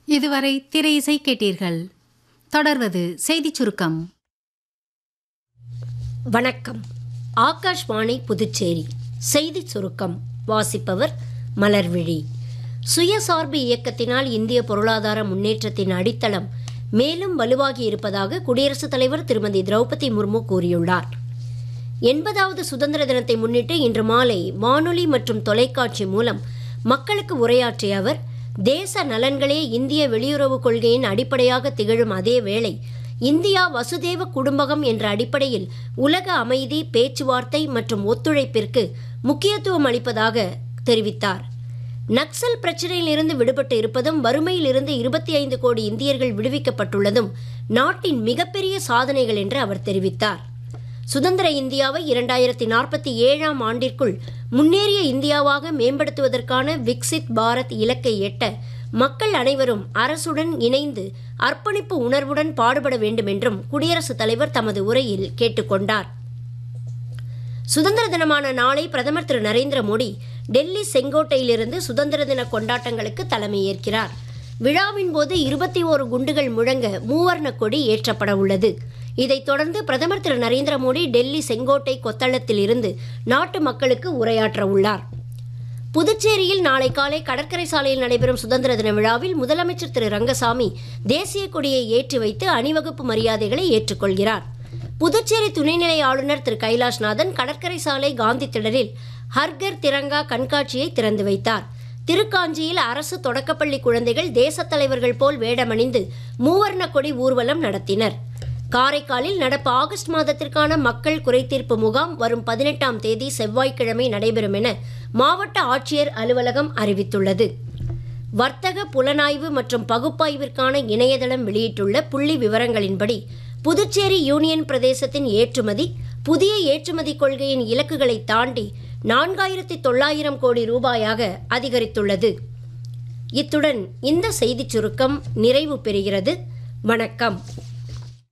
இதுவரை திரை இசை கேட்டீர்கள் தொடர்வது செய்திச் சுருக்கம் வணக்கம் ஆகாஷ்வாணி புதுச்சேரி செய்தி சுருக்கம் வாசிப்பவர் மலர்விழி சுயசார்பு இயக்கத்தினால் இந்திய பொருளாதார முன்னேற்றத்தின் அடித்தளம் மேலும் வலுவாகி இருப்பதாக குடியரசுத் தலைவர் திருமதி திரௌபதி முர்மு கூறியுள்ளார் எண்பதாவது சுதந்திர தினத்தை முன்னிட்டு இன்று மாலை வானொலி மற்றும் தொலைக்காட்சி மூலம் மக்களுக்கு உரையாற்றிய அவர் தேச நலன்களே இந்திய வெளியுறவுக் கொள்கையின் அடிப்படையாக திகழும் அதே வேளை இந்தியா வசுதேவ குடும்பகம் என்ற அடிப்படையில் உலக அமைதி பேச்சுவார்த்தை மற்றும் ஒத்துழைப்பிற்கு முக்கியத்துவம் அளிப்பதாக தெரிவித்தார் நக்சல் பிரச்சினையில் இருந்து விடுபட்டு இருப்பதும் வறுமையில் இருந்து இருபத்தி ஐந்து கோடி இந்தியர்கள் விடுவிக்கப்பட்டுள்ளதும் நாட்டின் மிகப்பெரிய சாதனைகள் என்று அவர் தெரிவித்தார் சுதந்திர இந்தியாவை இரண்டாயிரத்தி நாற்பத்தி ஏழாம் ஆண்டிற்குள் முன்னேறிய இந்தியாவாக மேம்படுத்துவதற்கான விக்சித் பாரத் இலக்கை எட்ட மக்கள் அனைவரும் அரசுடன் இணைந்து அர்ப்பணிப்பு உணர்வுடன் பாடுபட வேண்டும் என்றும் குடியரசுத் தலைவர் தமது உரையில் கேட்டுக்கொண்டார் சுதந்திர தினமான நாளை பிரதமர் திரு நரேந்திர மோடி டெல்லி செங்கோட்டையிலிருந்து சுதந்திர தின கொண்டாட்டங்களுக்கு தலைமையேற்கிறார் விழாவின் போது இருபத்தி ஓரு குண்டுகள் முழங்க மூவர்ண கொடி ஏற்றப்பட உள்ளது இதைத் தொடர்ந்து பிரதமர் திரு நரேந்திர மோடி டெல்லி செங்கோட்டை கொத்தளத்தில் இருந்து நாட்டு மக்களுக்கு உரையாற்ற உள்ளார் புதுச்சேரியில் நாளை காலை கடற்கரை சாலையில் நடைபெறும் சுதந்திர தின விழாவில் முதலமைச்சர் திரு ரங்கசாமி தேசிய கொடியை ஏற்றி வைத்து அணிவகுப்பு மரியாதைகளை ஏற்றுக்கொள்கிறார் புதுச்சேரி துணைநிலை ஆளுநர் திரு கைலாஷ்நாதன் கடற்கரை சாலை காந்தி திடலில் ஹர்கர் திரங்கா கண்காட்சியை திறந்து வைத்தார் திருக்காஞ்சியில் அரசு தொடக்கப்பள்ளி குழந்தைகள் தேசத் தலைவர்கள் போல் வேடமணிந்து மூவர்ண கொடி ஊர்வலம் நடத்தினர் காரைக்காலில் நடப்பு ஆகஸ்ட் மாதத்திற்கான மக்கள் குறைதீர்ப்பு முகாம் வரும் பதினெட்டாம் தேதி செவ்வாய்க்கிழமை நடைபெறும் என மாவட்ட ஆட்சியர் அலுவலகம் அறிவித்துள்ளது வர்த்தக புலனாய்வு மற்றும் பகுப்பாய்விற்கான இணையதளம் வெளியிட்டுள்ள புள்ளி விவரங்களின்படி புதுச்சேரி யூனியன் பிரதேசத்தின் ஏற்றுமதி புதிய ஏற்றுமதி கொள்கையின் இலக்குகளை தாண்டி நான்காயிரத்தி தொள்ளாயிரம் கோடி ரூபாயாக அதிகரித்துள்ளது இத்துடன் இந்த செய்திச் சுருக்கம் நிறைவு பெறுகிறது வணக்கம்